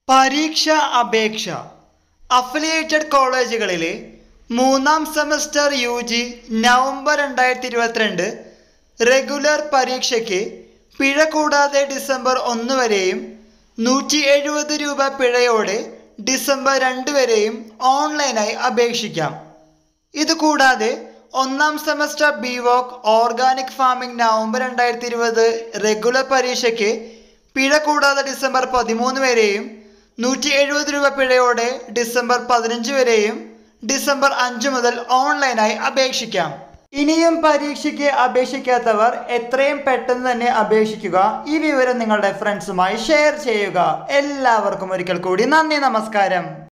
പരീക്ഷ അപേക്ഷ അഫിലിയേറ്റഡ് കോളേജുകളിലെ മൂന്നാം സെമസ്റ്റർ യു ജി നവംബർ രണ്ടായിരത്തി ഇരുപത്തിരണ്ട് റെഗുലർ പരീക്ഷയ്ക്ക് പിഴ കൂടാതെ ഡിസംബർ ഒന്ന് വരെയും നൂറ്റി എഴുപത് രൂപ പിഴയോടെ ഡിസംബർ രണ്ട് വരെയും ഓൺലൈനായി അപേക്ഷിക്കാം ഇത് കൂടാതെ ഒന്നാം semester B voc organic farming November രണ്ടായിരത്തി ഇരുപത് റെഗുലർ പരീക്ഷയ്ക്ക് പിഴ കൂടാതെ ഡിസംബർ പതിമൂന്ന് വരെയും നൂറ്റി എഴുപത് രൂപ പിഴയോടെ ഡിസംബർ പതിനഞ്ച് വരെയും ഡിസംബർ അഞ്ച് മുതൽ ഓൺലൈനായി അപേക്ഷിക്കാം ഇനിയും പരീക്ഷയ്ക്ക് അപേക്ഷിക്കാത്തവർ എത്രയും പെട്ടെന്ന് തന്നെ അപേക്ഷിക്കുക ഈ വിവരം നിങ്ങളുടെ ഫ്രണ്ട്സുമായി ഷെയർ ചെയ്യുക എല്ലാവർക്കും ഒരിക്കൽ കൂടി നന്ദി നമസ്കാരം